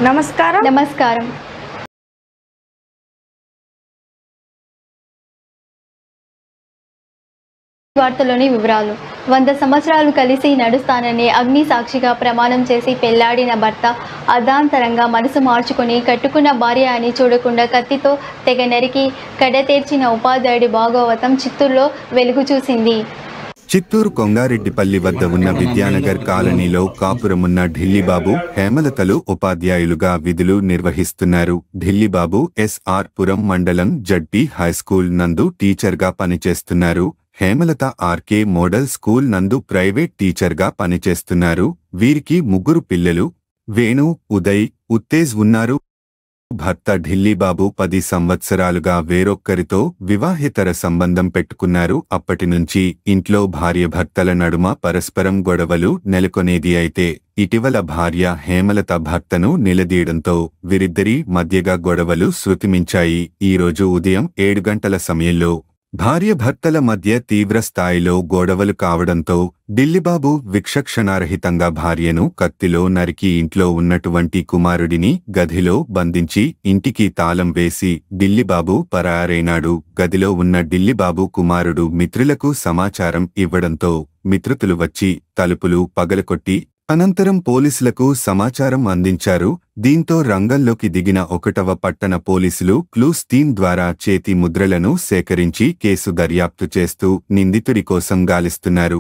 నమస్కారం నమస్కారం వార్తలోని వివరాలు వంద సంవత్సరాలు కలిసి నడుస్తానని అగ్ని సాక్షిగా ప్రమాణం చేసి పెళ్లాడిన భర్త అర్ధాంతరంగా మనసు మార్చుకుని కట్టుకున్న భార్య అని చూడకుండా కత్తితో తెగ నరికి కడతేర్చిన ఉపాధ్యాయుడి భాగవతం చిత్తూరులో వెలుగు చూసింది చిత్తూరు కొంగారెడ్డిపల్లి వద్ద ఉన్న విద్యానగర్ కాలనీలో కాపురమున్న ఢిల్లీబాబు హేమలతలు ఉపాధ్యాయులుగా విధులు నిర్వహిస్తున్నారు ఢిల్లీబాబు ఎస్ఆర్ పురం మండలం జడ్పీ హైస్కూల్ నందు టీచర్గా పనిచేస్తున్నారు హేమలత ఆర్కే మోడల్ స్కూల్ నందు ప్రైవేట్ టీచర్గా పనిచేస్తున్నారు వీరికి ముగ్గురు పిల్లలు వేణు ఉదయ్ ఉత్తేజ్ ఉన్నారు భర్త ఢిల్లీబాబు పది సంవత్సరాలుగా వేరొక్కరితో వివాహేతర సంబంధం పెట్టుకున్నారు అప్పటినుంచి ఇంట్లో భార్య భర్తల నడుమ పరస్పరం గొడవలు నెలకొనేది అయితే ఇటీవల భార్య హేమలత భర్తను నిలదీయడంతో వీరిద్దరి మధ్యగా గొడవలు శృతిమించాయి ఈ రోజు ఉదయం ఏడు గంటల సమయంలో భార్య భర్తల మధ్య తీవ్ర స్థాయిలో గొడవలు కావడంతో ఢిల్లీబాబు విక్షక్షణారహితంగా భార్యను కత్తిలో నరికి ఇంట్లో ఉన్నటువంటి కుమారుడిని గదిలో బంధించి ఇంటికి తాళం వేసి ఢిల్లీబాబు పరారైనాడు గదిలో ఉన్న ఢిల్లీబాబు కుమారుడు మిత్రులకు సమాచారం ఇవ్వడంతో మిత్రుతులు వచ్చి తలుపులు పగలకొట్టి అనంతరం పోలీసులకు సమాచారం అందించారు దీంతో రంగంలోకి దిగిన ఒకటవ పట్టణ పోలీసులు క్లూస్ టీమ్ ద్వారా చేతి ముద్రలను సేకరించి కేసు దర్యాప్తు చేస్తూ నిందితుడి కోసం గాలిస్తున్నారు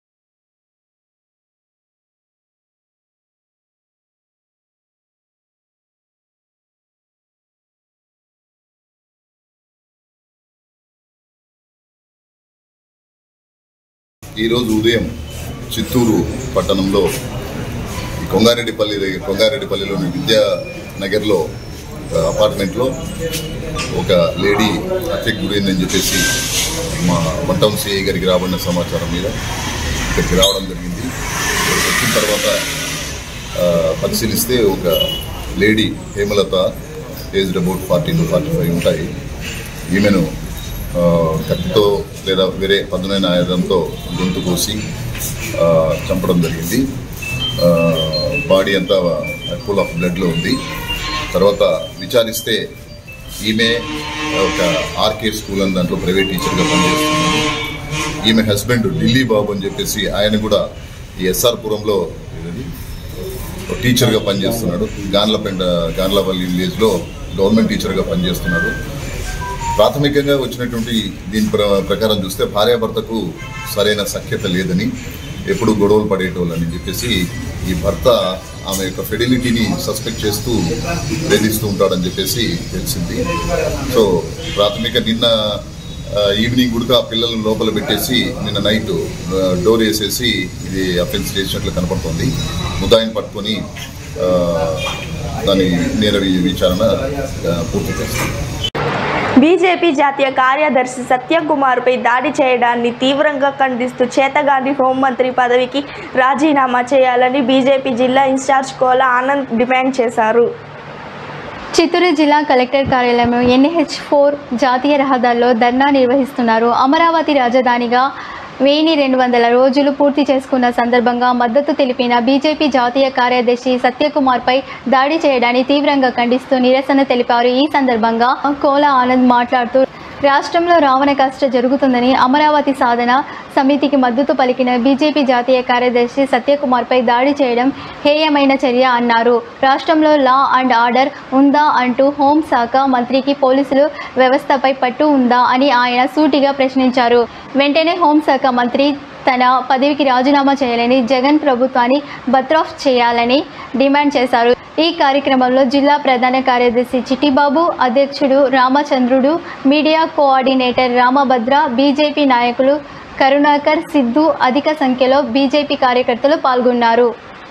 ఈరోజు ఉదయం చిత్తూరు పట్టణంలో ఈ కొంగారెడ్డిపల్లి దగ్గర కొంగారెడ్డిపల్లిలోని విద్యానగర్లో ఒక అపార్ట్మెంట్లో ఒక లేడీ హత్యకు గురైందని చెప్పేసి మా వన్ టౌన్ సిఐ గారికి రాబడిన సమాచారం మీద ఇక్కడికి రావడం జరిగింది ఇక్కడికి వచ్చిన తర్వాత ఆ, పరిశీలిస్తే ఒక lady Hemalatha aged about forty to forty five ఉంటాయి ఈమెను ఆ, కత్తితో లేదా వేరే పదునైన ఆయుధంతో గొంతు కోసి ఆ, చంపడం జరిగింది బాడీ అంతా ఫుల్ ఆఫ్ బ్లడ్లో ఉంది తర్వాత విచారిస్తే ఈమె ఒక ఆర్కే స్కూల్ అని దాంట్లో ప్రైవేట్ టీచర్గా పనిచేస్తుంది ఈమె హస్బెండ్ ఢిల్లీ బాబు అని చెప్పేసి ఆయన కూడా ఈ ఎస్ఆర్ పురంలో ఏదది? ఒక టీచర్గా పనిచేస్తున్నాడు గాన్లపెండ గాన్లపల్లి విలేజ్లో గవర్నమెంట్ టీచర్గా పనిచేస్తున్నాడు ప్రాథమికంగా వచ్చినటువంటి దీని ప్ర- ప్రకారం చూస్తే భార్యాభర్తకు సరైన సఖ్యత లేదని ఎప్పుడు గొడవలు పడేటోళ్ళని చెప్పేసి ఈ భర్త ఆమె యొక్క ఫెడిలిటీని సస్పెక్ట్ చేస్తూ వేధిస్తూ ఉంటాడని చెప్పేసి తెలిసింది సో ప్రాథమిక నిన్న ఆ, ఈవినింగ్ కూడా ఆ పిల్లలను లోపల పెట్టేసి నిన్న నైట్ ఆ, డోర్ వేసేసి ఇది అఫెన్స్ చేసినట్లు కనపడుతోంది ముద్దాయిని పట్టుకొని ఆ, దాని నేర వి- విచారణ ఆ, పూర్తి చేస్తుంది బీజేపీ జాతీయ కార్యదర్శి సత్యకుమార్పై దాడి చేయడాన్ని తీవ్రంగా ఖండిస్తూ చేతగాని హోంమంత్రి పదవికి రాజీనామా చేయాలని బీజేపీ జిల్లా ఇన్ఛార్జ్ కోల ఆనంద్ డిమాండ్ చేశారు చిత్తూరు జిల్లా కలెక్టర్ కార్యాలయం ఎన్హెచ్ ఫోర్ జాతీయ రహదారిలో ధర్నా నిర్వహిస్తున్నారు అమరావతి రాజధానిగా వెయ్యి రెండు వందల రోజులు పూర్తి చేసుకున్న సందర్భంగా మద్దతు తెలిపిన బీజేపీ జాతీయ కార్యదర్శి సత్యకుమార్పై దాడి చేయడాన్ని తీవ్రంగా ఖండిస్తూ నిరసన తెలిపారు ఈ సందర్భంగా కోల ఆనంద్ మాట్లాడుతూ రాష్ట్రంలో రావణ కష్ట జరుగుతుందని అమరావతి సాధన సమితికి మద్దతు పలికిన బీజేపీ జాతీయ కార్యదర్శి సత్యకుమార్పై దాడి చేయడం హేయమైన చర్య అన్నారు రాష్ట్రంలో లా అండ్ ఆర్డర్ ఉందా అంటూ హోంశాఖ మంత్రికి పోలీసులు వ్యవస్థపై పట్టు ఉందా అని ఆయన సూటిగా ప్రశ్నించారు వెంటనే హోంశాఖ మంత్రి తన పదవికి రాజీనామా చేయాలని జగన్ ప్రభుత్వాన్ని బత్రాఫ్ చేయాలని డిమాండ్ చేశారు ఈ కార్యక్రమంలో జిల్లా ప్రధాన కార్యదర్శి చిట్టిబాబు అధ్యక్షుడు రామచంద్రుడు మీడియా కోఆర్డినేటర్ రామభద్ర బీజేపీ నాయకులు కరుణాకర్ సిద్ధు అధిక సంఖ్యలో బీజేపీ కార్యకర్తలు పాల్గొన్నారు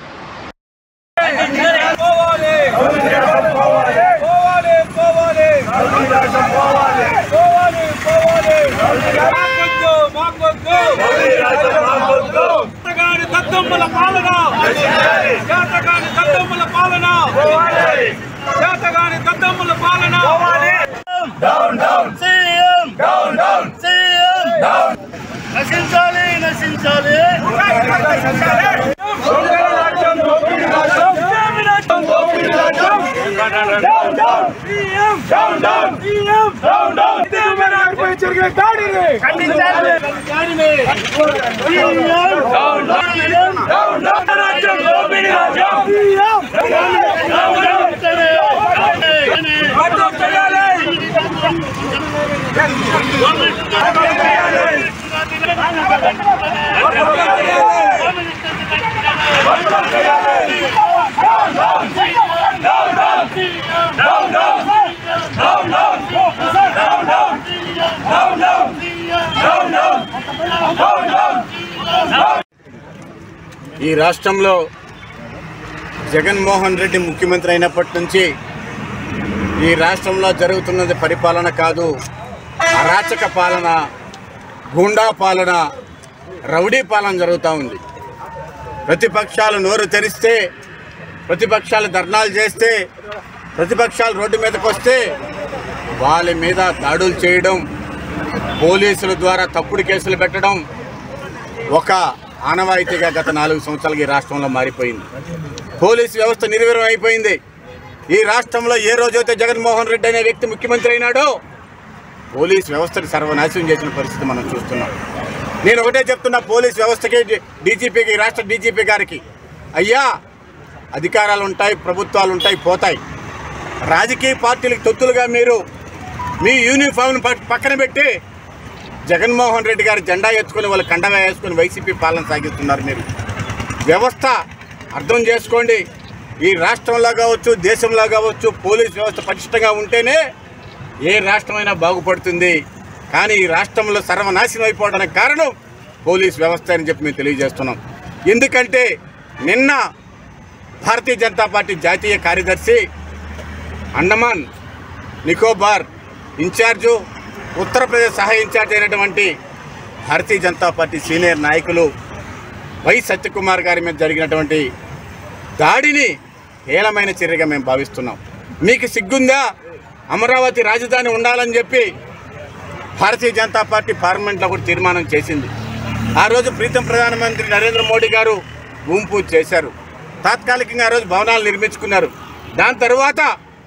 పోవాలి పోవాలి పోవాలి పోవాలి పోవాలి మాకొద్దు మాకొద్దు జాతగాని దద్దమ్మల పాలన జాతగాని దద్దమ్మల పాలన జాతగాని దద్దమ్మల పాలన down down CM down down CM down నశించాలి నశించాలి నశించాలి దోపిడీ రాజ్యం దోపిడీ రాజ్యం దోపిడీ రాజ్యం ఈ రాష్ట్రంలో జగన్మోహన్ రెడ్డి ముఖ్యమంత్రి అయినప్పటి నుంచి ఈ రాష్ట్రంలో జరుగుతున్నది పరిపాలన కాదు అరాచక పాలన గూండా పాలన రౌడీ పాలన జరుగుతూ ఉంది ప్రతిపక్షాలు నోరు తెరిస్తే ప్రతిపక్షాలు ధర్నాలు చేస్తే ప్రతిపక్షాలు రోడ్డు మీదకి వస్తే వాళ్ళ మీద దాడులు చేయడం పోలీసుల ద్వారా తప్పుడు కేసులు పెట్టడం ఒక ఆనవాయితీగా గత నాలుగు సంవత్సరాలుగా ఈ రాష్ట్రంలో మారిపోయింది పోలీస్ వ్యవస్థ నిర్వీర్యం అయిపోయింది ఈ రాష్ట్రంలో ఏ రోజైతే జగన్మోహన్ రెడ్డి అనే వ్యక్తి ముఖ్యమంత్రి అయినాడో పోలీస్ వ్యవస్థను సర్వనాశనం చేసిన పరిస్థితి మనం చూస్తున్నాం నేను ఒకటే చెప్తున్నా పోలీస్ వ్యవస్థకి డీజీపీకి రాష్ట్ర డీజీపీ గారికి అయ్యా అధికారాలు ఉంటాయి ప్రభుత్వాలు ఉంటాయి పోతాయి రాజకీయ పార్టీలకు తొత్తులుగా మీరు మీ యూనిఫామ్ను పక్- పక్కన పెట్టి జగన్మోహన్ రెడ్డి గారు జెండా ఎత్తుకొని వాళ్ళు కండగా వేసుకొని వైసీపీ పాలన సాగిస్తున్నారు మీరు వ్యవస్థ అర్థం చేసుకోండి ఈ రాష్ట్రంలో కావచ్చు దేశంలో కావచ్చు పోలీస్ వ్యవస్థ పటిష్టంగా ఉంటేనే ఏ రాష్ట్రమైనా బాగుపడుతుంది కానీ ఈ రాష్ట్రంలో సర్వనాశనం అయిపోవడానికి కారణం పోలీస్ వ్యవస్థ అని చెప్పి మేము తెలియజేస్తున్నాం ఎందుకంటే నిన్న భారతీయ జనతా పార్టీ జాతీయ కార్యదర్శి అండమాన్ నికోబార్ ఇన్ఛార్జు ఉత్తరప్రదేశ్ సహాయ ఇన్ఛార్జ్ అయినటువంటి భారతీయ జనతా పార్టీ సీనియర్ నాయకులు వై సత్యకుమార్ గారి మీద జరిగినటువంటి దాడిని హేళమైన చర్యగా మేము భావిస్తున్నాం మీకు సిగ్గుందా అమరావతి రాజధాని ఉండాలని చెప్పి భారతీయ జనతా పార్టీ పార్లమెంట్లో కూడా తీర్మానం చేసింది ఆ రోజు ప్రీతం ప్రధానమంత్రి నరేంద్ర మోడీ గారు భూమి పూజ చేశారు తాత్కాలికంగా ఆ రోజు భవనాలు నిర్మించుకున్నారు దాని తర్వాత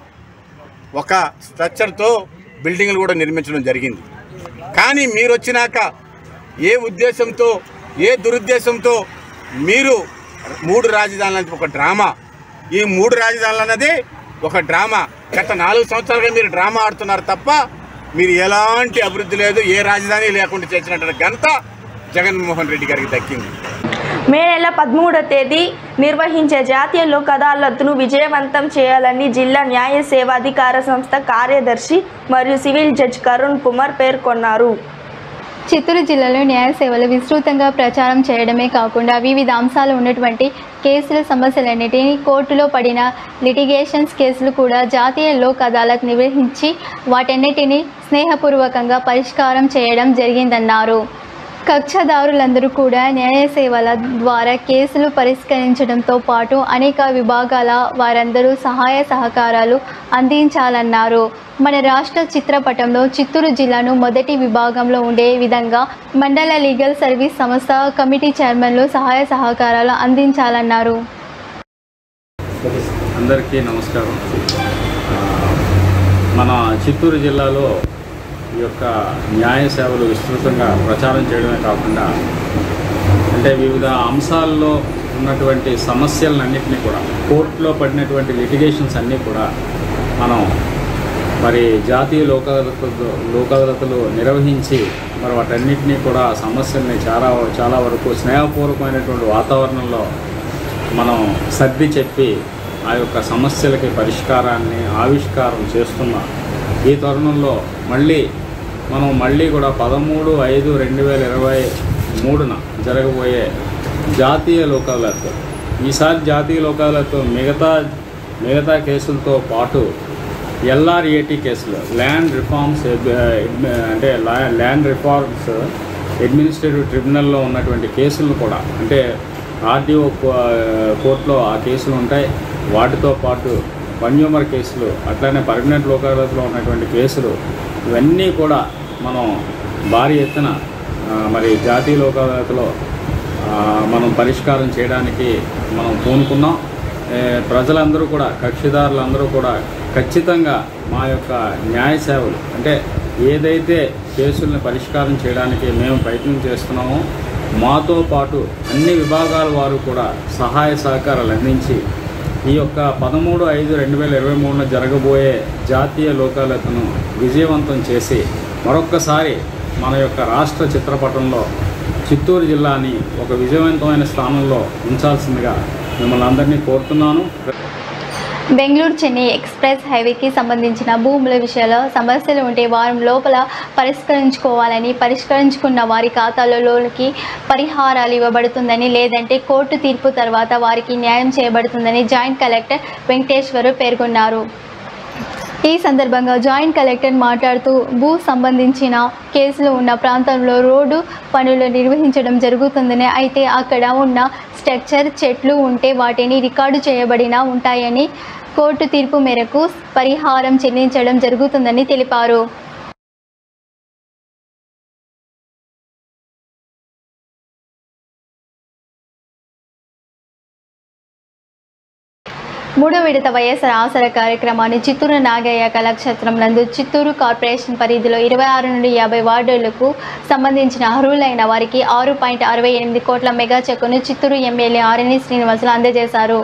ఒక స్ట్రక్చర్తో బిల్డింగ్లు కూడా నిర్మించడం జరిగింది కానీ మీరు వచ్చినాక ఏ ఉద్దేశంతో ఏ దురుద్దేశంతో మీరు మూడు రాజధానులు అనేది ఒక డ్రామా ఈ మూడు రాజధానులు అన్నది ఒక డ్రామా గత నాలుగు సంవత్సరాలుగా మీరు డ్రామా ఆడుతున్నారు తప్ప మీరు ఎలాంటి అభివృద్ధి లేదు ఏ రాజధాని లేకుండా చేసినటువంటి ఘనత జగన్మోహన్ రెడ్డి గారికి దక్కింది మే నెల పదమూడవ తేదీ నిర్వహించే జాతీయ లోక్ అదాలత్ను విజయవంతం చేయాలని జిల్లా న్యాయ సేవాధికార సంస్థ కార్యదర్శి మరియు సివిల్ జడ్జ్ కరుణ్ కుమార్ పేర్కొన్నారు చిత్తూరు జిల్లాలో న్యాయ సేవలు విస్తృతంగా ప్రచారం చేయడమే కాకుండా వివిధ అంశాలు ఉన్నటువంటి కేసుల సమస్యలన్నిటినీ కోర్టులో పడిన లిటిగేషన్స్ కేసులు కూడా జాతీయ లోక్ అదాలత్ నిర్వహించి వాటన్నిటినీ స్నేహపూర్వకంగా పరిష్కారం చేయడం జరిగిందన్నారు కక్షదారులందరూ కూడా న్యాయ సేవల ద్వారా కేసులు పరిష్కరించడంతో పాటు అనేక విభాగాల వారందరూ సహాయ సహకారాలు అందించాలన్నారు మన రాష్ట్ర చిత్రపటంలో చిత్తూరు జిల్లాను మొదటి విభాగంలో ఉండే విధంగా మండల లీగల్ సర్వీస్ సంస్థ కమిటీ చైర్మన్లు సహాయ సహకారాలు అందించాలన్నారు అందరికీ నమస్కారం ఆ, మన చిత్తూరు జిల్లాలో ఈ యొక్క న్యాయ సేవలు విస్తృతంగా ప్రచారం చేయడమే కాకుండా అంటే వివిధ అంశాల్లో ఉన్నటువంటి సమస్యలన్నింటినీ కూడా కోర్టులో పడినటువంటి లిటిగేషన్స్ అన్నీ కూడా మనం మరి జాతీయ లోకాదాలతలు లోకాదాలతలు నిర్వహించి మరి వాటన్నిటినీ కూడా సమస్యల్ని చాలా చాలా వరకు స్నేహపూర్వకమైనటువంటి వాతావరణంలో మనం సర్ది చెప్పి ఆ యొక్క సమస్యలకి పరిష్కారాన్ని ఆవిష్కారం చేస్తున్న ఈ తరుణంలో మళ్ళీ మనం మళ్ళీ కూడా పదమూడు ఐదు రెండు వేల ఇరవై మూడున జరగబోయే జాతీయ లోక్ అదాలత్ ఈసారి జాతీయ లోక్ అదాలత్ మిగతా మిగతా కేసులతో పాటు ఎల్ఆర్ఏటి కేసులు ల్యాండ్ రిఫార్మ్స్ అంటే లా- ల్యాండ్ రిఫార్మ్స్ అడ్మినిస్ట్రేటివ్ ట్రిబ్యునల్లో ఉన్నటువంటి కేసులను కూడా అంటే ఆర్టీఓ కోర్టులో ఆ కేసులు ఉంటాయి వాటితో పాటు కన్జ్యూమర్ కేసులు అట్లానే పర్మనెంట్ లోకాలతో ఉన్నటువంటి కేసులు ఇవన్నీ కూడా మనం భారీ ఎత్తున ఆ, మరి జాతీయ లోకాలతలో మనం పరిష్కారం చేయడానికి మనం పూనుకున్నాం ఏ, ప్రజలందరూ కూడా కక్షిదారులందరూ కూడా ఖచ్చితంగా మా యొక్క న్యాయ సేవలు అంటే ఏదైతే కేసుల్ని పరిష్కారం చేయడానికి మేము ప్రయత్నం చేస్తున్నామో మాతో పాటు అన్ని విభాగాల వారు కూడా సహాయ సహకారాలు అందించి ఈ యొక్క పదమూడు ఐదు రెండు వేల ఇరవై మూడున జరగబోయే జాతీయ లోకాలతను విజయవంతం చేసి మరొక్కసారి మన యొక్క రాష్ట్ర చిత్రపటంలో చిత్తూరు జిల్లాని ఒక విజయవంతమైన స్థానంలో ఉంచాల్సిందిగా మిమ్మల్ని అందరినీ కోరుతున్నాను బెంగళూరు చెన్నై ఎక్స్ప్రెస్ హైవేకి సంబంధించిన భూముల విషయంలో సమస్యలు ఉంటే వారం లోపల పరిష్కరించుకోవాలని పరిష్కరించుకున్న వారి ఖాతాలలోకి పరిహారాలు ఇవ్వబడుతుందని లేదంటే కోర్టు తీర్పు తర్వాత వారికి న్యాయం చేయబడుతుందని జాయింట్ కలెక్టర్ వెంకటేశ్వరు పేర్కొన్నారు ఈ సందర్భంగా జాయింట్ కలెక్టర్ మాట్లాడుతూ భూ సంబంధించిన కేసులు ఉన్న ప్రాంతంలో రోడ్డు పనులు నిర్వహించడం జరుగుతుందని అయితే అక్కడ ఉన్న స్ట్రక్చర్ చెట్లు ఉంటే వాటిని రికార్డు చేయబడిన ఉంటాయని కోర్టు తీర్పు మేరకు పరిహారం చెల్లించడం జరుగుతుందని తెలిపారు మూడో విడత వైఎస్ఆర్ ఆసర కార్యక్రమాన్ని చిత్తూరు నాగయ్య కళాక్షేత్రం నందు చిత్తూరు కార్పొరేషన్ పరిధిలో ఇరవై ఆరు నుండి యాభై వార్డులకు సంబంధించిన అర్హులైన వారికి ఆరు పాయింట్ అరవై ఎనిమిది కోట్ల మెగా చెక్కును చిత్తూరు ఎమ్మెల్యే ఆర్ఎన్ఈ శ్రీనివాసులు అందజేశారు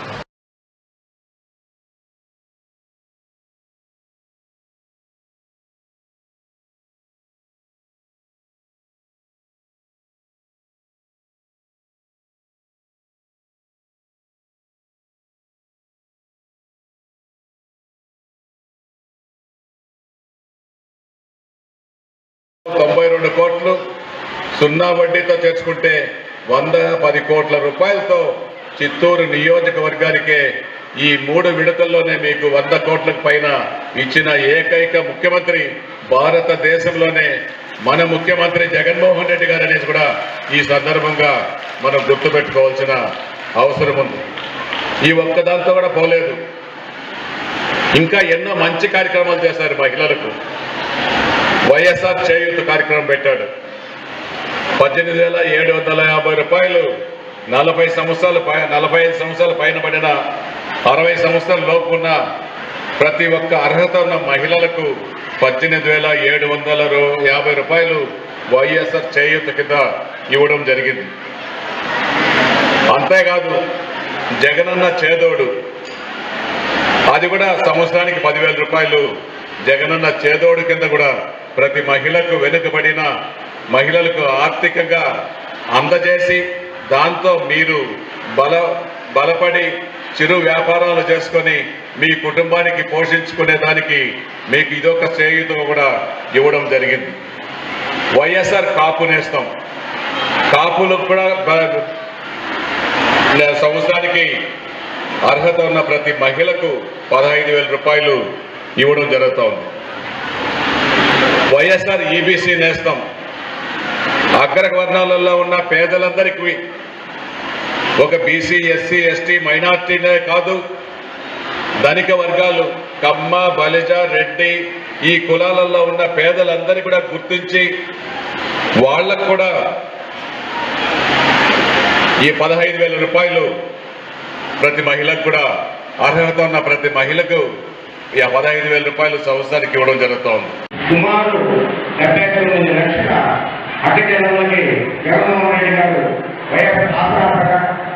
తొంభై రెండు కోట్లు సున్నా వడ్డీతో చేసుకుంటే వంద పది కోట్ల రూపాయలతో చిత్తూరు నియోజకవర్గానికే ఈ మూడు విడతల్లోనే మీకు వంద కోట్లకు పైన ఇచ్చిన ఏకైక ముఖ్యమంత్రి భారతదేశంలోనే మన ముఖ్యమంత్రి జగన్మోహన్ రెడ్డి గారు అనేసి కూడా ఈ సందర్భంగా మనం గుర్తుపెట్టుకోవాల్సిన అవసరం ఉంది ఈ ఒక్కదాంతో కూడా పోలేదు ఇంకా ఎన్నో మంచి కార్యక్రమాలు చేశారు మహిళలకు వైఎస్ఆర్ చేయూత కార్యక్రమం పెట్టాడు పద్దెనిమిది వేల ఏడు వందల యాభై రూపాయలు నలభై సంవత్సరాల పై నలభై ఐదు సంవత్సరాల పైన పడిన అరవై సంవత్సరాల లోపు ఉన్న ప్రతి ఒక్క అర్హత ఉన్న మహిళలకు పద్దెనిమిది వేల ఏడు వందల రూ- యాభై రూపాయలు వైఎస్ఆర్ చేయూత కింద ఇవ్వడం జరిగింది అంతేకాదు జగనన్న చేదోడు అది కూడా సంవత్సరానికి పదివేల రూపాయలు జగనన్న చేదోడు కింద కూడా ప్రతి మహిళకు వెనుకబడిన మహిళలకు ఆర్థికంగా అందజేసి దాంతో మీరు బల బలపడి చిరు వ్యాపారాలు చేసుకొని మీ కుటుంబానికి పోషించుకునే దానికి మీకు ఇదొక చేయుత కూడా ఇవ్వడం జరిగింది వైఎస్ఆర్ కాపు నేస్తాం కాపులకు కూడా బ- లే- సంవత్సరానికి అర్హత ఉన్న ప్రతి మహిళకు పదహైదు వేల రూపాయలు ఇవ్వడం జరుగుతూ ఉంది వైఎస్ఆర్ ఈబీసీ నేస్తాం అగ్రవర్ణాలలో ఉన్న పేదలందరికీ ఒక బీసీ ఎస్సీ ఎస్టీ మైనార్టీనే కాదు ధనిక వర్గాలు కమ్మ బలిజ రెడ్డి ఈ కులాలలో ఉన్న పేదలందరినీ కూడా గుర్తించి వాళ్ళకు కూడా ఈ పదహైదు వేల రూపాయలు ప్రతి మహిళకు కూడా అర్హత ఉన్న ప్రతి మహిళకు ఈ పదహైదు వేల రూపాయలు సంవత్సరానికి ఇవ్వడం జరుగుతూ ఉంది సుమారు డెబ్బై తొమ్మిది లక్షల అతిథులకి జగన్మోహన్ రెడ్డి గారు వైఎస్ ఆసరా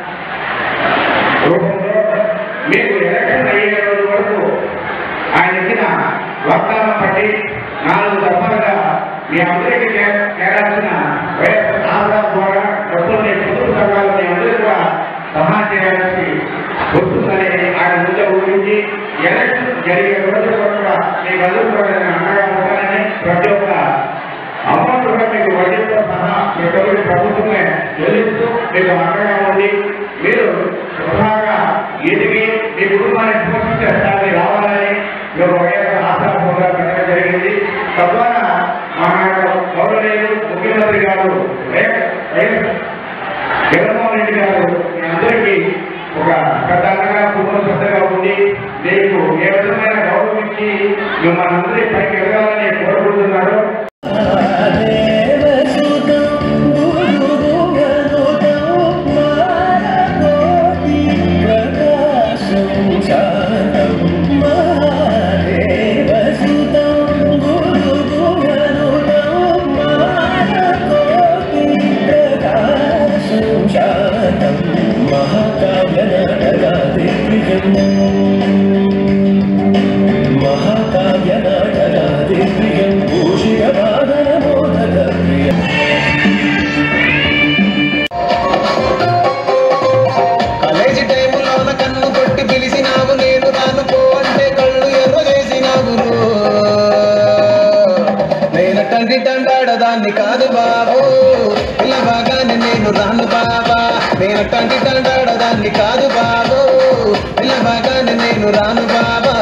రూపంలో మీకు ఎలక్షన్ అయ్యే రోజు వరకు ఆయన ఇచ్చిన వాగ్దానం బట్టి నాలుగు దఫాలుగా మీ అందరికీ కే- కేటాల్సిన వైఎస్ ఆసరా ద్వారా డబ్బుల్ని పొదుపు సంఘాలు మీ అందరూ కూడా సహాయం చేయాల్సి వస్తుందని ఆయన ముందు ఊహించి ఎలక్షన్ జరిగే రోజు కూడా మీకు అందరూ కూడా నేను అండగా ఉంటానని ప్రతి ఒక్క అమౌంట్ కూడా మీకు వడ్డీతో సహా మీ తొలి ప్రభుత్వమే చెల్లిస్తూ మీకు అండగా ఉండి మీరు స్వతహాగా ఎదిగి మీ కుటుంబాన్ని పోషించే స్థాయి రావాలని మీరు వైఎస్ ఆశా ప్రోగ్రాం పెట్టడం జరిగింది తద్వారా మా యొక్క గౌరవనీయులు ముఖ్యమంత్రి గారు వైఎస్ వైఎస్ జగన్మోహన్ రెడ్డి గారు మీ అందరికీ ఒక పెద్ద అండగా కుటుంబ శ్రద్ధగా ఉండి మీకు ఏ విధమైన గౌరవం ఇచ్చి మిమ్మల్ని అందరి పైకి ఎదగాలని కోరుకుంటున్నారు దేవసుతం గురు గోగనుతం మారకోటి అట్లాంటి తండాడదాన్ని కాదు బాబు పిల్ల బాగానే నేను రాను బాబా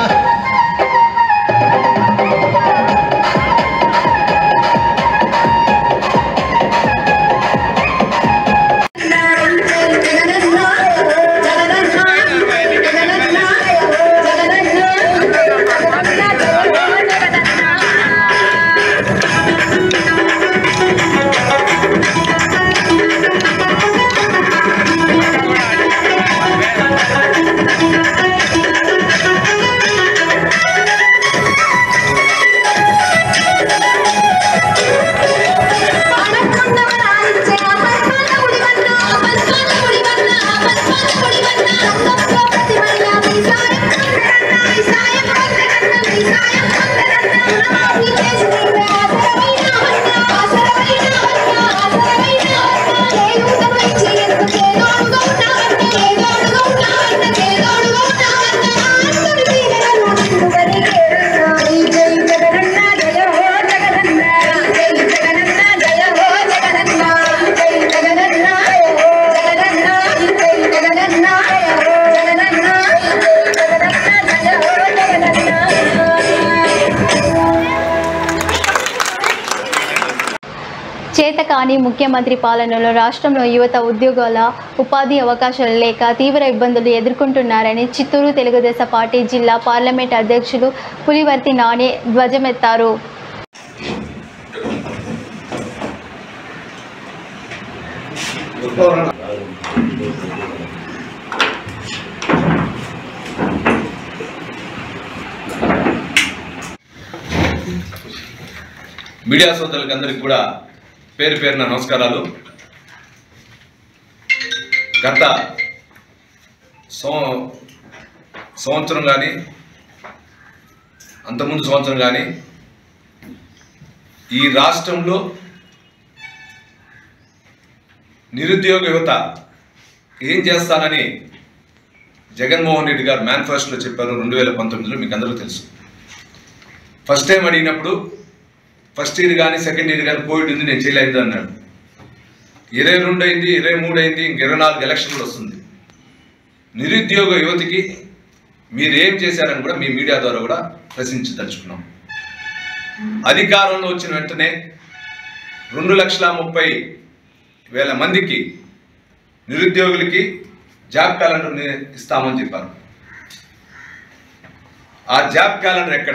చేతకాని ముఖ్యమంత్రి పాలనలో రాష్ట్రంలో యువత ఉద్యోగాల ఉపాధి అవకాశాలు లేక తీవ్ర ఇబ్బందులు ఎదుర్కొంటున్నారని చిత్తూరు తెలుగుదేశం పార్టీ జిల్లా పార్లమెంట్ అధ్యక్షులు పులివర్తి నాని ధ్వజమెత్తారు మీడియా సోదరులకి అందరికి కూడా పేరు పేరున నమస్కారాలు గత సంవ- సంవత్సరం కానీ అంతకుముందు సంవత్సరం కానీ ఈ రాష్ట్రంలో నిరుద్యోగ యువత ఏం చేస్తానని జగన్మోహన్ రెడ్డి గారు మేనిఫెస్టోలో చెప్పారు రెండు వేల పంతొమ్మిదిలో మీకు అందరూ తెలుసు ఫస్ట్ టైం అడిగినప్పుడు ఫస్ట్ ఇయర్ కానీ సెకండ్ ఇయర్ కానీ కోవిడ్ ఉంది నేను చేయలేదు అన్నాడు ఇరవై రెండు అయింది ఇరవై మూడు అయింది ఇంక ఇరవై నాలుగు ఎలక్షన్లు వస్తుంది నిరుద్యోగ యువతికి మీరు ఏం చేశారని కూడా మీ మీడియా ద్వారా కూడా ప్రశ్నించదలుచుకున్నాం అధికారంలో వచ్చిన వెంటనే రెండు లక్షల ముప్పై వేల మందికి నిరుద్యోగులకి జాబ్ క్యాలెండర్ ని- ఇస్తామని చెప్పారు ఆ జాబ్ క్యాలెండర్ ఎక్కడ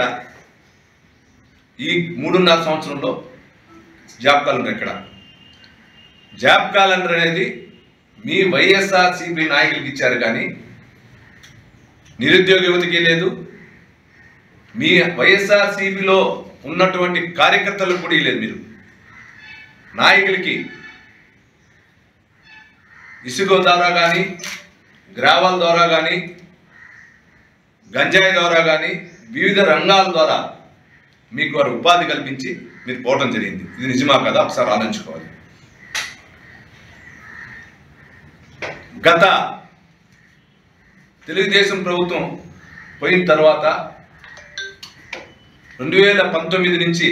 ఈ మూడున్నర సంవత్సరంలో జాబ్ క్యాలెండర్ ఎక్కడ జాబ్ క్యాలెండర్ అనేది మీ వైఎస్ఆర్సీపీ నాయకులకి ఇచ్చారు కానీ నిరుద్యోగ యువతకి లేదు మీ వైఎస్ఆర్సీపీలో ఉన్నటువంటి కార్యకర్తలకు కూడా లేదు మీరు నాయకులకి ఇసుక ద్వారా కానీ గ్రావాల ద్వారా కానీ గంజాయి ద్వారా కానీ వివిధ రంగాల ద్వారా మీకు వారు ఉపాధి కల్పించి మీరు పోవడం జరిగింది ఇది నిజమా కదా ఒకసారి ఆలోచించుకోవాలి గత తెలుగుదేశం ప్రభుత్వం పోయిన తర్వాత రెండు వేల పంతొమ్మిది నుంచి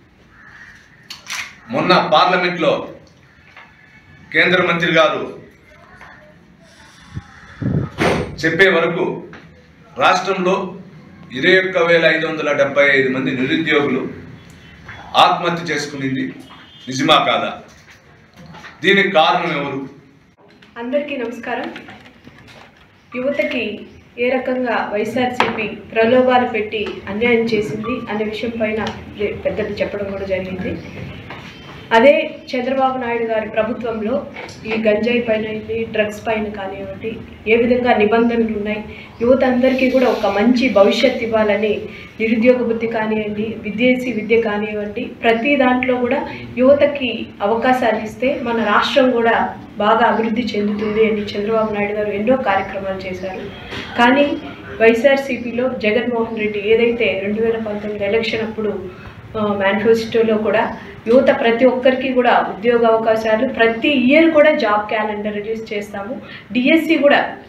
మొన్న పార్లమెంట్లో కేంద్ర మంత్రి గారు చెప్పే వరకు రాష్ట్రంలో ఇరవై ఒక్క వేల ఐదు వందల డెబ్బై ఐదు మంది నిరుద్యోగులు ఆత్మహత్య చేసుకునింది నిజమా కాదా దీనికి కారణం ఎవరు అందరికీ నమస్కారం యువతకి ఏ రకంగా వైఎస్ఆర్సీపీ ప్రలోభాలు పెట్టి అన్యాయం చేసింది అనే విషయం పైన పె- పెద్దలు చెప్పడం కూడా జరిగింది అదే చంద్రబాబు నాయుడు గారి ప్రభుత్వంలో ఈ గంజాయి పైన ఇది డ్రగ్స్ పైన కానివ్వండి ఏ విధంగా నిబంధనలు ఉన్నాయి యువత అందరికీ కూడా ఒక మంచి భవిష్యత్ ఇవ్వాలని నిరుద్యోగ బుద్ధి కానివ్వండి విదేశీ విద్య కానివ్వండి ప్రతి దాంట్లో కూడా యువతకి అవకాశాలు ఇస్తే మన రాష్ట్రం కూడా బాగా అభివృద్ధి చెందుతుంది అని చంద్రబాబు నాయుడు గారు ఎన్నో కార్యక్రమాలు చేశారు కానీ వైఎస్ఆర్సీపీలో జగన్మోహన్ రెడ్డి ఏదైతే రెండు వేల పంతొమ్మిది ఎలక్షన్ అప్పుడు మేనిఫెస్టోలో కూడా యువత ప్రతి ఒక్కరికి కూడా ఉద్యోగ అవకాశాలు ప్రతి ఇయర్ కూడా జాబ్ క్యాలెండర్ రిలీజ్ చేస్తాము డిఎస్సి కూడా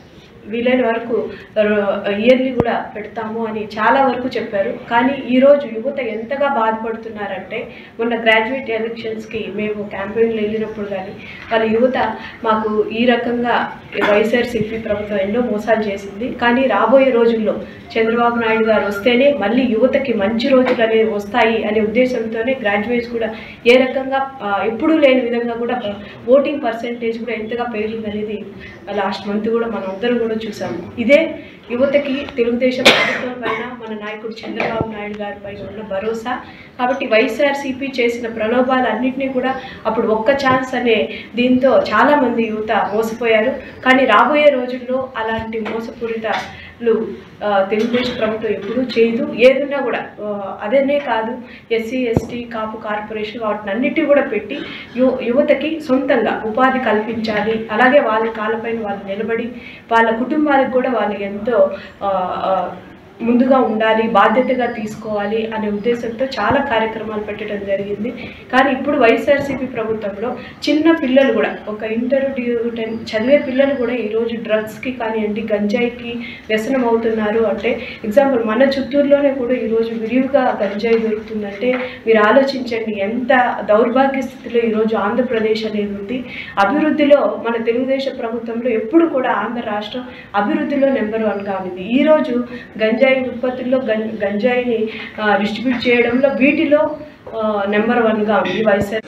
వీలైన వరకు ఇయర్లీ కూడా పెడతాము అని చాలా వరకు చెప్పారు కానీ ఈరోజు యువత ఎంతగా బాధపడుతున్నారంటే మొన్న గ్రాడ్యుయేట్ ఎలక్షన్స్కి మేము క్యాంపెయిన్లు వెళ్ళినప్పుడు కానీ వాళ్ళ యువత మాకు ఈ రకంగా వైఎస్ఆర్సీపీ ప్రభుత్వం ఎన్నో మోసాలు చేసింది కానీ రాబోయే రోజుల్లో చంద్రబాబు నాయుడు గారు వస్తేనే మళ్ళీ యువతకి మంచి రోజులు అనేవి వస్తాయి అనే ఉద్దేశంతోనే గ్రాడ్యుయేట్స్ కూడా ఏ రకంగా ఆ, ఎప్పుడూ లేని విధంగా కూడా ఓటింగ్ పర్సెంటేజ్ కూడా ఎంతగా పెరిగింది అనేది లాస్ట్ మంత్ కూడా మనం అందరం కూడా చూసాము ఇదే యువతకి తెలుగుదేశం ప్రభుత్వం పైన మన నాయకుడు చంద్రబాబు నాయుడు గారి పైన ఉన్న భరోసా కాబట్టి వైఎస్ఆర్సీపీ చేసిన ప్రలోభాలన్నింటినీ కూడా అప్పుడు ఒక్క ఛాన్స్ అనే దీంతో చాలామంది యువత మోసపోయారు కానీ రాబోయే రోజుల్లో అలాంటి మోసపూరితలు ఆ, తెలుగుదేశం ప్రభుత్వం ఎప్పుడూ చేయదు ఏదున్నా కూడా ఆ, అదనే కాదు ఎస్సీ ఎస్టీ కాపు కార్పొరేషన్ వాటిని అన్నిటి కూడా పెట్టి యు యువతకి సొంతంగా ఉపాధి కల్పించాలి అలాగే వాళ్ళ కాళ్ళపైన వాళ్ళు నిలబడి వాళ్ళ కుటుంబాలకు కూడా వాళ్ళు ఎంతో ఆ, ఆ, ముందుగా ఉండాలి బాధ్యతగా తీసుకోవాలి అనే ఉద్దేశంతో చాలా కార్యక్రమాలు పెట్టడం జరిగింది కానీ ఇప్పుడు వైఎస్ఆర్సీపీ ప్రభుత్వంలో చిన్న పిల్లలు కూడా ఒక ఇంటర్ టెన్ చదివే పిల్లలు కూడా ఈరోజు డ్రగ్స్కి కానివ్వండి గంజాయికి వ్యసనం అవుతున్నారు అంటే ఎగ్జాంపుల్ మన చిత్తూరులోనే కూడా ఈరోజు విరివిగా గంజాయి దొరుకుతుందంటే మీరు ఆలోచించండి ఎంత దౌర్భాగ్య స్థితిలో ఈరోజు ఆంధ్రప్రదేశ్ అనేది ఉంది అభివృద్ధిలో మన తెలుగుదేశం ప్రభుత్వంలో ఎప్పుడు కూడా ఆంధ్ర రాష్ట్రం అభివృద్ధిలో నెంబర్ వన్గా ఉంది ఈరోజు గంజాయి ఉత్పత్తుల్లో గం గంజాయిని డిస్ట్రిబ్యూట్ చేయడంలో వీటిలో నెంబర్ వన్గా ఉంది వైఎస్ఆర్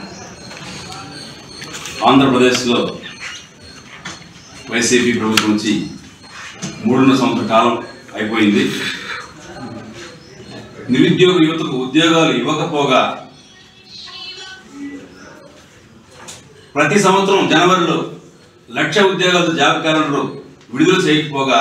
ఆంధ్రప్రదేశ్లో వైసీపీ ప్రభుత్వం నుంచి మూడున్నర సంవత్సర కాలం అయిపోయింది నిరుద్యోగ యువతకు ఉద్యోగాలు ఇవ్వకపోగా ప్రతి సంవత్సరం జనవరిలో లక్ష ఉద్యోగాలతో జాబ్ క్యాలెండర్ విడుదల చేయకపోగా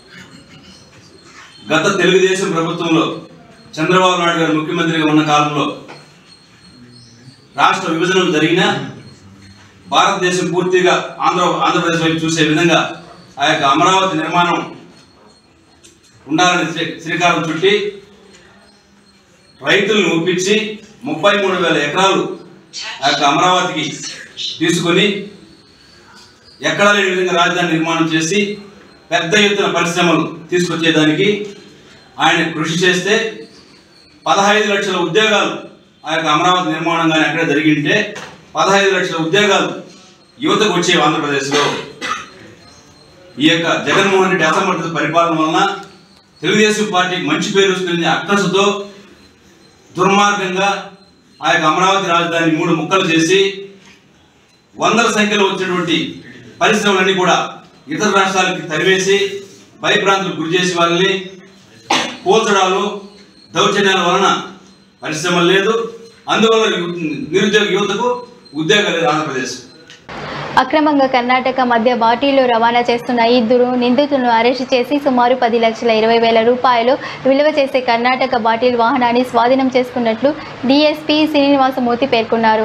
గత తెలుగుదేశం ప్రభుత్వంలో చంద్రబాబు నాయుడు గారు ముఖ్యమంత్రిగా ఉన్న కాలంలో రాష్ట్ర విభజన జరిగినా భారతదేశం పూర్తిగా ఆంధ్ర ఆంధ్రప్రదేశ్ వైపు చూసే విధంగా ఆ యొక్క అమరావతి నిర్మాణం ఉండాలని శ్రీ- శ్రీకారం చుట్టి రైతులను ఒప్పించి ముప్పై మూడు వేల ఎకరాలు ఆ యొక్క అమరావతికి తీసుకొని ఎక్కడా లేని విధంగా రాజధాని నిర్మాణం చేసి పెద్ద ఎత్తున పరిశ్రమలు తీసుకొచ్చేదానికి ఆయన కృషి చేస్తే పదహైదు లక్షల ఉద్యోగాలు ఆ యొక్క అమరావతి నిర్మాణం కానీ అక్కడ జరిగింటే పదహైదు లక్షల ఉద్యోగాలు యువతకు వచ్చే ఆంధ్రప్రదేశ్లో ఈ యొక్క జగన్మోహన్ రెడ్డి అసమర్థత పరిపాలన వలన తెలుగుదేశం పార్టీకి మంచి పేరు వస్తుంది అక్కసుతో దుర్మార్గంగా ఆ యొక్క అమరావతి రాజధాని మూడు ముక్కలు చేసి వందల సంఖ్యలో వచ్చినటువంటి పరిశ్రమలన్నీ కూడా ఇతర రాష్ట్రాలకి తరివేసి భయభ్రాంతులకు గురి చేసి వాళ్ళని పోల్చడాలు దౌర్జన్యాల వలన పరిశ్రమలు లేదు అందువల్ల యు- నిరుద్యోగ యువతకు ఉద్యోగాలు లేదు ఆంధ్రప్రదేశ్ అక్రమంగా కర్ణాటక మధ్య బాటిల్లో రవాణా చేస్తున్న ఇద్దరు నిందితులను అరెస్టు చేసి సుమారు పది లక్షల ఇరవై వేల రూపాయలు విలువ చేసే కర్ణాటక బాటిల్ వాహనాన్ని స్వాధీనం చేసుకున్నట్లు డీఎస్పీ శ్రీనివాసమూర్తి పేర్కొన్నారు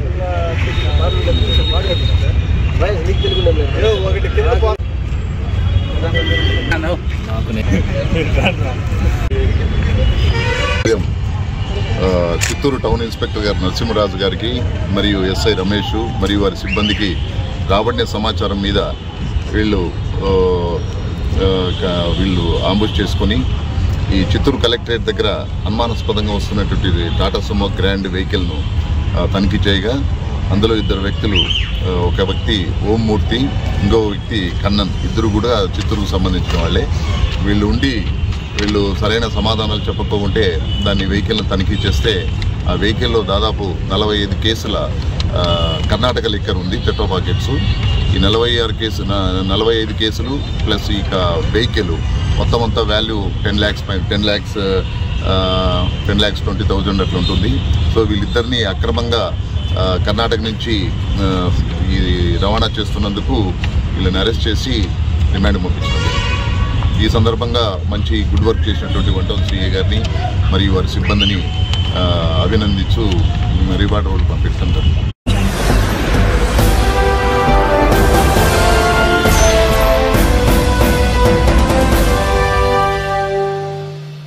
ఉదయం ఆ, చిత్తూరు టౌన్ ఇన్స్పెక్టర్ గారు నరసింహరాజు గారికి మరియు ఎస్ఐ రమేష్ మరియు వారి సిబ్బందికి రాబడిన సమాచారం మీద వీళ్ళు ఆ, ఆ, క- వీళ్ళు ఆంబుష్ చేసుకొని ఈ చిత్తూరు కలెక్టరేట్ దగ్గర అనుమానాస్పదంగా వస్తున్నటువంటి టాటా సుమో గ్రాండ్ వెహికల్ను ఆ, తనిఖీ చేయగా అందులో ఇద్దరు వ్యక్తులు ఆ, ఒక వ్యక్తి ఓంమూర్తి ఇంకో వ్యక్తి కన్నన్ ఇద్దరు కూడా చిత్తూరుకు సంబంధించిన వాళ్ళే వీళ్ళు ఉండి వీళ్ళు సరైన సమాధానాలు చెప్పకపోతే దాన్ని వెహికల్ని తనిఖీ చేస్తే ఆ వెహికల్లో దాదాపు నలభై ఐదు కేసుల ఆ, కర్ణాటక లిక్కర్ ఉంది పెట్రో పాకెట్స్ ఈ నలభై ఆరు కేసు న- నలభై ఐదు కేసులు ప్లస్ ఇక వెహికల్ మొత్తం అంతా వాల్యూ టెన్ ల్యాక్స్ పైన ten lakhs ten lakhs twenty thousand అట్లా ఉంటుంది సో వీళ్ళిద్దరిని అక్రమంగా ఆ, కర్ణాటక నుంచి ఆ, ఈ రవాణా చేస్తున్నందుకు వీళ్ళని అరెస్ట్ చేసి రిమాండ్ పంపించారు ఈ సందర్భంగా మంచి గుడ్ వర్క్ చేసినటువంటి వంటల సిఏ గారిని మరియు వారి సిబ్బందిని ఆ, అభినందించు రివార్డ్ పంపించడం జరుగుతుంది